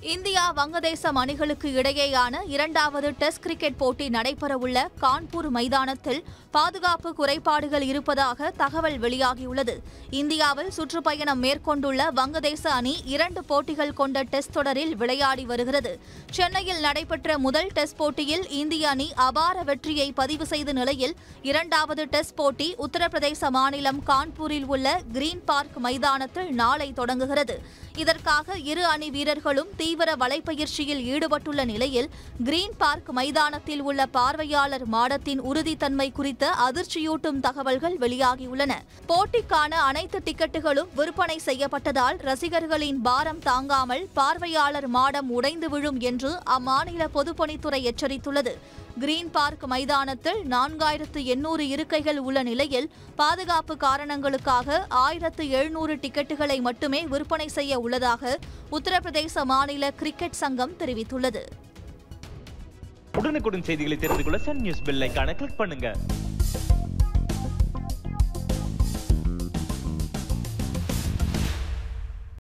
India வங்கதேசம் அணிகளுக்கு இடையேயான இரண்டாவது டெஸ்ட் கிரிக்கெட் போட்டி நடைபெறவுள்ள கான்பூர் மைதானத்தில் பாதுகாப்பு குறைபாடுகள் இருப்பதாக தகவல் வெளியாகியுள்ளது இந்தியாவில் சுற்றுப்பயணம் மேற்கொண்டுள்ள வங்கதேச அணி இரண்டு போட்டிகள் கொண்ட டெஸ்ட் தொடரில் விளையாடி வருகிறது சென்னையில் நடைபெற்ற முதல் டெஸ்ட் போட்டியில் இந்திய அணி அபார வெற்றியை பதிவு செய்த நிலையில் இரண்டாவது டெஸ்ட் போட்டி உத்தரப்பிரதேச மாநிலம் கான்பூரில் உள்ள கிரீன் பார்க் மைதானத்தில் நாளை தொடங்குகிறது இதற்காக இரு அணி வீரர்களும் தீவிர வலைப்பயிற்சியில் ஈடுபட்டுள்ள நிலையில் கிரீன் பார்க் மைதானத்தில் உள்ள பார்வையாளர் மாடத்தின் உறுதித்தன்மை குறித்த அதிர்ச்சியூட்டும் தகவல்கள் வெளியாகியுள்ளன போட்டிக்கான அனைத்து டிக்கெட்டுகளும் விற்பனை செய்யப்பட்டதால் ரசிகர்களின் பாரம் தாங்காமல் பார்வையாளர் மாடம் உடைந்து விழும் என்று அம்மாநில பொதுப்பணித்துறை எச்சரித்துள்ளது கிரீன் பார்க் மைதானத்தில் நான்காயிரத்து எண்ணூறு இருக்கைகள் உள்ள நிலையில் பாதுகாப்பு காரணங்களுக்காக ஆயிரத்து எழுநூறு டிக்கெட்டுகளை மட்டுமே விற்பனை செய்ய உள்ளதாக உத்தரப்பிரதேச மாநில கிரிக்கெட் சங்கம் தெரிவித்துள்ளது உடனுக்குடன் செய்திகளை தெரிந்து கொள்ள சன் நியூஸ் பெல் ஐகானை கிளிக் பண்ணுங்க